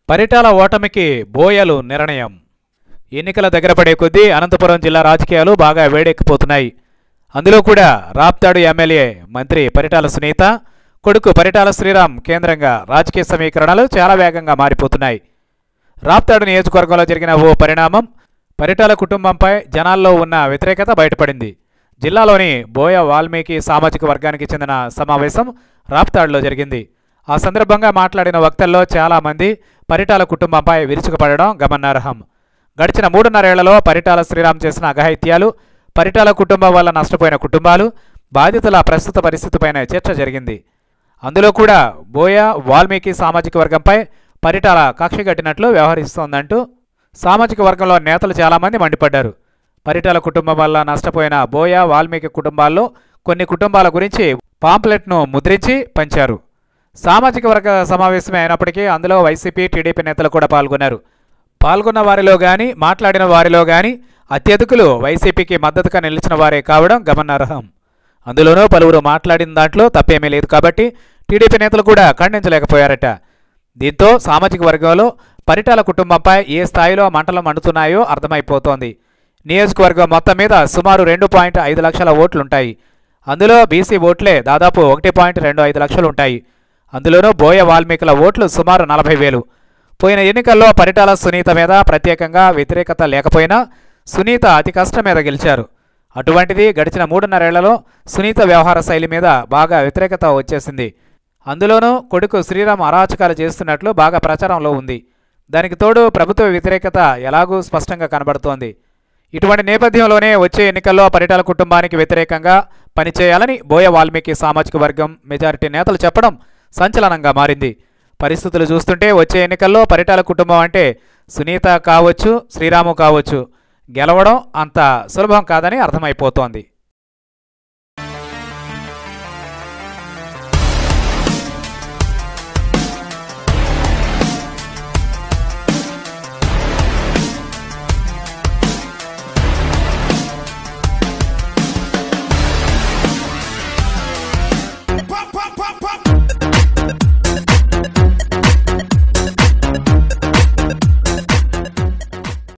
పరిటాల ఓటమికి బోయలు నిర్ణయం ఎన్నికల దగ్గర పడే కొద్దీ అనంతపురం జిల్లా రాజకీయాలు బాగా వేడెక్కిపోతున్నాయి అందులో కూడా రాప్తాడు ఎమ్మెల్యే మంత్రి పరిటాల సునీత కొడుకు పరిటాల శ్రీరామ్ కేంద్రంగా రాజకీయ సమీకరణలు చాలా వేగంగా మారిపోతున్నాయి రాప్తాడు నియోజకవర్గంలో జరిగిన ఓ పరిణామం పరిటాల కుటుంబంపై జనాల్లో ఉన్న వ్యతిరేకత బయటపడింది జిల్లాలోని బోయ వాల్మీకి సామాజిక వర్గానికి చెందిన సమావేశం రాప్తాడులో జరిగింది ఆ సందర్భంగా మాట్లాడిన వక్తల్లో చాలామంది పరిటాల కుటుంబంపై విరుచుకుపడడం గమనార్హం గడిచిన మూడున్నరేళ్లలో పరిటాల శ్రీరామ్ చేసిన అఘాయిత్యాలు పరిటాల కుటుంబం వల్ల నష్టపోయిన కుటుంబాలు బాధితుల ప్రస్తుత పరిస్థితిపైన చర్చ జరిగింది అందులో కూడా బోయ వాల్మీకి సామాజిక వర్గంపై పరిటాల కక్ష కట్టినట్లు వ్యవహరిస్తోందంటూ సామాజిక వర్గంలో నేతలు చాలామంది మండిపడ్డారు పరిటాల కుటుంబం వల్ల నష్టపోయిన బోయ వాల్మీకి కుటుంబాల్లో కొన్ని కుటుంబాల గురించి పాంప్లెట్ను ముద్రించి పంచారు సామాజిక వర్గ సమావేశమే అయినప్పటికీ అందులో వైసీపీ టీడీపీ నేతలు కూడా పాల్గొన్నారు పాల్గొన్న వారిలో గాని మాట్లాడిన వారిలో గాని అత్యధికులు వైసీపీకి మద్దతుగా నిలిచిన వారే కావడం గమనార్హం అందులోనూ పలువురు మాట్లాడిన దాంట్లో తప్పేమీ లేదు కాబట్టి టీడీపీ నేతలు కూడా ఖండించలేకపోయారట దీంతో సామాజిక వర్గంలో పరిటాల కుటుంబంపై ఏ స్థాయిలో మంటలు మండుతున్నాయో అర్థమైపోతోంది నియోజకవర్గం మొత్తం మీద సుమారు రెండు పాయింట్ ఐదు లక్షల ఓట్లుంటాయి అందులో బీసీ ఓట్లే దాదాపు ఒకటి పాయింట్ రెండు ఐదు లక్షలు ఉంటాయి అందులోనూ బోయ వాల్మీకుల ఓట్లు సుమారు నలభై వేలు పోయిన ఎన్నికల్లో పరిటాల సునీత మీద ప్రత్యేకంగా వ్యతిరేకత లేకపోయినా సునీత అతి కష్టం మీద గెలిచారు అటువంటిది గడిచిన మూడున్నరేళ్లలో సునీత వ్యవహార శైలి మీద బాగా వ్యతిరేకత వచ్చేసింది అందులోనూ కొడుకు శ్రీరామ్ అరాచకాలు చేస్తున్నట్లు బాగా ప్రచారంలో ఉంది దానికి తోడు ప్రభుత్వ వ్యతిరేకత ఎలాగూ స్పష్టంగా కనబడుతోంది ఇటువంటి నేపథ్యంలోనే వచ్చే ఎన్నికల్లో పరిటాల కుటుంబానికి వ్యతిరేకంగా పనిచేయాలని బోయ వాల్మీకి సామాజిక వర్గం మెజారిటీ నేతలు చెప్పడం సంచలనంగా మారింది పరిస్థితులు చూస్తుంటే వచ్చే ఎన్నికల్లో పరిటాల కుటుంబం అంటే సునీత కావచ్చు శ్రీరాము కావచ్చు గెలవడం అంత సులభం కాదని అర్థమైపోతోంది